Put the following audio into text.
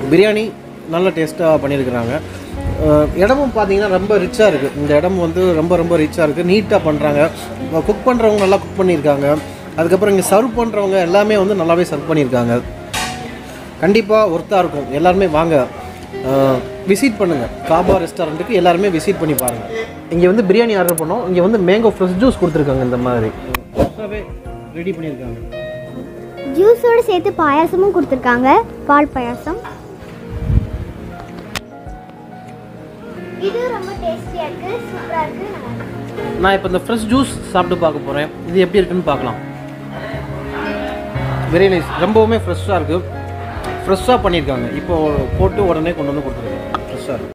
பிரியாணி நல்ல டேஸ்ட்டாக பண்ணியிருக்கிறாங்க அஹ் இடமும் பார்த்தீங்கன்னா ரொம்ப ரிச்சாக இருக்குது இந்த இடம் வந்து ரொம்ப ரொம்ப ரிச்சாக இருக்குது நீட்டாக பண்ணுறாங்க குக் பண்ணுறவங்க நல்லா குக் பண்ணியிருக்காங்க அதுக்கப்புறம் இங்கே சர்வ் பண்ணுறவங்க எல்லாமே வந்து நல்லாவே சர்வ் பண்ணியிருக்காங்க கண்டிப்பாக ஒர்த்தாக இருக்கும் எல்லாருமே வாங்க விசிட் பண்ணுங்கள் காபா ரெஸ்டாரண்ட்டுக்கு எல்லாருமே விசிட் பண்ணி பாருங்கள் இங்கே வந்து பிரியாணி ஆர்டர் பண்ணோம் இங்கே வந்து மேங்கோ ஃப்ரெஷ் ஜூஸ் கொடுத்துருக்காங்க இந்த மாதிரி ஃப்ரெஷ்ஷாகவே ரெடி பண்ணியிருக்காங்க ஜூஸோடு சேர்த்து பாயாசமும் கொடுத்துருக்காங்க பால் பாயாசம் இது ரொம்ப டேஸ்டியாக இருக்குது சூப்பராக இருக்குது நல்லா இருக்கு நான் இப்போ இந்த ஃப்ரெஷ் ஜூஸ் சாப்பிட்டு பார்க்க போகிறேன் இது எப்படி இருக்குன்னு பார்க்கலாம் வெரி நைஸ் ரொம்பவுமே ஃப்ரெஷ்ஷாக இருக்குது ஃப்ரெஷ்ஷாக பண்ணியிருக்காங்க இப்போ போட்டு உடனே கொண்டு வந்து கொடுத்துருக்காங்க ஃப்ரெஷ்ஷாக இருக்குது